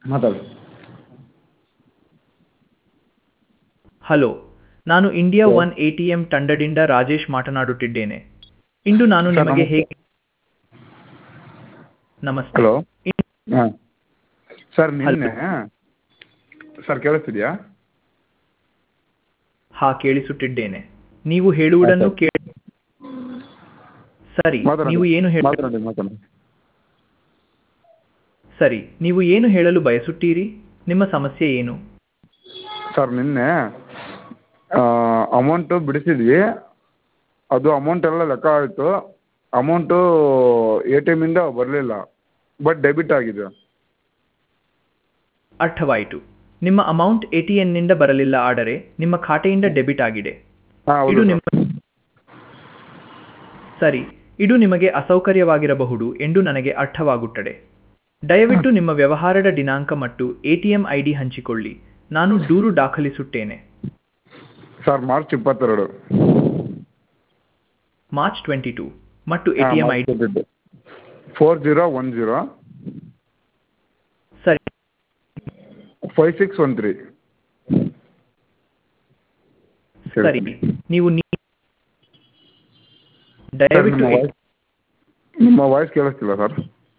ಮಾತಾಡಿ ಹಲೋ ನಾನು India one A T M ತಂಡದಿಂದ ರಾಜೇಶ್ ಮಾತನಾಡುತ್ತಿದ್ದೇನೆ ಇಂದು ನಾನು ಸರ್, ನಿಮಗೆ ನಮಸ್ತೆ. ಹೇಗೆ ನಮಸ್ತೆ ಹಲೋ ಹಾಂ ಸರ್ ನಿನ್ನೆ ಸರ್ ಕೇಳಿಸ್ತಿದೆಯಾ ಹಾ ಕೇಳಿಸುತ್ತಿದ್ದೇನೆ ನೀವು ಹೇಳುವುದನ್ನು ಆಯ್ತು. ಕೇಳಿ ಸರಿ ಮಾತಾಡಿ ನೀವು ಏನು ಹೇಳ ಮಾತಾಡಿ ಮಾತಾಡಿ ಸರಿ ನೀವು ಏನು ಹೇಳಲು ಬಯಸುತ್ತೀರಿ ನಿಮ್ಮ ಸಮಸ್ಯೆ ಏನು ಸರ್ ನಿನ್ನೆ ಅಮೌಂಟು ಬಿಡಿಸಿದ್ವಿ ಅದು ಅಮೌಂಟ್ ಎಲ್ಲ ಲೆಕ್ಕ ಆಯಿತು ಅಮೌಂಟು ಎ ಟಿ ಎಮ್ಮಿಂದ ಬರಲಿಲ್ಲ ಬಟ್ ಡೆಬಿಟ್ ಆಗಿದೆ ಅರ್ಥವಾಯಿತು ನಿಮ್ಮ ಅಮೌಂಟ್ ಎ ಟಿ ಎನ್ನಿಂದ ಬರಲಿಲ್ಲ ಆದರೆ ನಿಮ್ಮ ಖಾತೆಯಿಂದ ಡೆಬಿಟ್ ಆಗಿದೆ ಹಾಂ ಇದು ಹೌದು ನಿಮ್ಮ ಸರಿ ಇದು ನಿಮಗೆ ಅಸೌಕರ್ಯವಾಗಿರಬಹುದು ಎಂದು ನನಗೆ ಅರ್ಥವಾಗುತ್ತದೆ ದಯವಿಟ್ಟು ನಿಮ್ಮ ವ್ಯವಹಾರದ ದಿನಾಂಕ ಮತ್ತು ಎಟಿಎಂ ಐಡಿ ಹಂಚಿಕೊಳ್ಳಿ ನಾನು ದೂರು ದಾಖಲಿಸುತ್ತೇನೆ ಸರ್ ಮಾರ್ಚ್ ಇಪ್ಪತ್ತೆರಡು ಮಾರ್ಚ್ ಟ್ವೆಂಟಿ ಟೂ ಮತ್ತು ATM ID four zero one zero ಸರಿ ಫೈವ್ ಸಿಕ್ಸ್ ಒನ್ ತ್ರೀ ಸರಿ ನೀವು ನೀ- ಸರ್ ದಯವಿಟ್ಟು ನಿಮ್ಮ ವಾಯ್ಸ್ ನಿಮ್ಮ ವಾಯ್ಸ್ ಕೇಳಿಸ್ತಿಲ್ಲ ಸರ್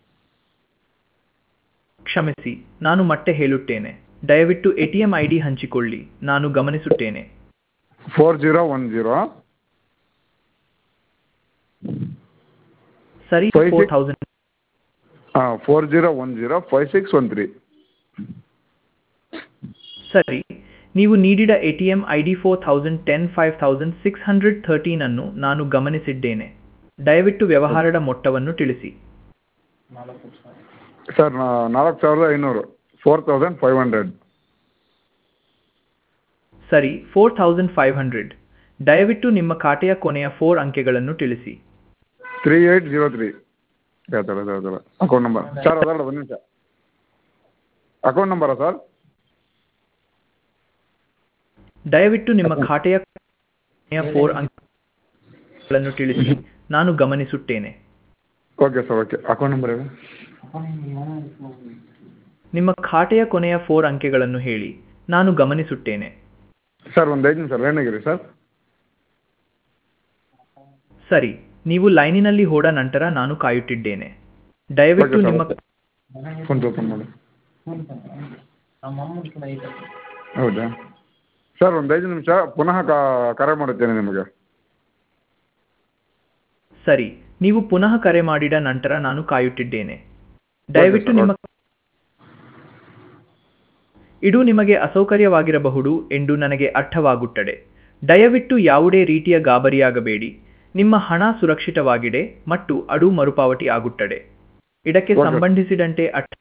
ಕ್ಷಮಿಸಿ ನಾನು ಮತ್ತೆ ಹೇಳುತ್ತೇನೆ ದಯವಿಟ್ಟು ಎಟಿಎಂ ಐಡಿ ಹಂಚಿಕೊಳ್ಳಿ ನಾನು ಗಮನಿಸುತ್ತೇನೆ ಫೋರ್ ಜೀರೋ ಒನ್ ಜೀರೋ ಸರಿ Five ಫೋರ್ six- ಥೌಸಂಡ್ ಹಾಂ four zero one zero five six one three ಸರಿ ನೀವು ನೀಡಿದ ATM ID four thousand ten five thousand six hundred thirteen ಅನ್ನು ನಾನು ಗಮನಿಸಿದ್ದೇನೆ ದಯವಿಟ್ಟು ವ್ಯವಹಾರದ ಮೊತ್ತವನ್ನು ತಿಳಿಸಿ ಸರ್ ನಾಲ್ಕು ಸಾವಿರದ ಐನೂರು ಫೋರ್ ತೌಸಂಡ್ ಫೈವ್ ಹಂಡ್ರೆಡ್ ಸರಿ ಫೋರ್ ಥೌಸಂಡ್ ಫೈವ್ ಹಂಡ್ರೆಡ್ ದಯವಿಟ್ಟು ನಿಮ್ಮ ಖಾತೆಯ ಕೊನೆಯ ಫೋರ್ ಅಂಕೆಗಳನ್ನು ತಿಳಿಸಿ ತ್ರೀ ಏಯ್ಟ್ ಜೀರೋ ತ್ರೀ ಹೇಳ್ತಾರೆ ಹೇಳ್ತಾರೆ ಅಕೌಂಟ್ ನಂಬರ್ ಸರ್ ಅದಲ್ಲ ಒಂದು ನಿಮಿಷ ಅಕೌಂಟ್ ನಂಬರಾ ಸರ್ ದಯವಿಟ್ಟು ನಿಮ್ಮ ಖಾತೆಯ ಕೊನೆಯ ಫೋರ್ ಅಂಕೆಗಳನ್ನು ತಿಳಿಸಿ ನಾನು ಗಮನಿಸುತ್ತೇನೆ okay sir okay account number ಹೇಳಿ ನಿಮ್ಮ ಖಾತೆಯ ಕೊನೆಯ ಫೋರ್ ಅಂಕೆಗಳನ್ನು ಹೇಳಿ ನಾನು ಗಮನಿಸುತ್ತೇನೆ ಸರ್ ಒಂದು ಐದು ನಿಮಿಷ ಲೈನಾಗಿರಿ ಸರ್ ಸರಿ ನೀವು ಲೈನಿನಲ್ಲಿ ಹೋದ ನಂತರ ನಾನು ಕಾಯುತ್ತಿದ್ದೇನೆ ದಯವಿಟ್ಟು ಓಕೆ ಸರ್, ನಿಮ್ಮ ಓಕೆ. ಫೋನ್ ಓಪನ್ ಮಾಡಿ ಹೌದಾ ಸರ್ ಒಂದು ಐದು ನಿಮಿಷ ಪುನಃ ಕಾ- ಕರೆ ಮಾಡುತ್ತೇನೆ ನಿಮಗೆ ಸರಿ ನೀವು ಪುನಃ ಕರೆ ಮಾಡಿದ ನಂತರ ನಾನು ಕಾಯುತ್ತಿದ್ದೇನೆ ದಯವಿಟ್ಟು ಸರ್, ನಿಮ್ಮ ಇದು ನಿಮಗೆ ಅಸೌಕರ್ಯವಾಗಿರಬಹುದು ಎಂದು ನನಗೆ ಅರ್ಥವಾಗುತ್ತದೆ ದಯವಿಟ್ಟು ಯಾವುದೇ ರೀತಿಯ ಗಾಬರಿಯಾಗಬೇಡಿ ನಿಮ್ಮ ಹಣ ಸುರಕ್ಷಿತವಾಗಿದೆ ಮತ್ತು ಅದು ಮರುಪಾವತಿ ಆಗುತ್ತದೆ ಇದಕ್ಕೆ ಓಕೆ. ಸಂಬಂಧಿಸಿದಂತೆ ಅರ್ಥ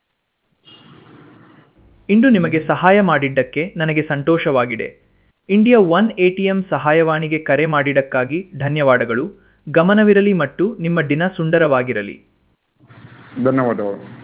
ಇಂದು ನಿಮಗೆ ಸಹಾಯ ಮಾಡಿದ್ದಕ್ಕೆ ನನಗೆ ಸಂತೋಷವಾಗಿದೆ ಇಂಡಿಯಾ ಒನ್ ಎಟಿಎಂ ಸಹಾಯವಾಣಿಗೆ ಕರೆ ಮಾಡಿದ್ದಕ್ಕಾಗಿ ಧನ್ಯವಾದಗಳು ಗಮನವಿರಲಿ ಮತ್ತು ನಿಮ್ಮ ದಿನ ಸುಂದರವಾಗಿರಲಿ ಧನ್ಯವಾದಗಳು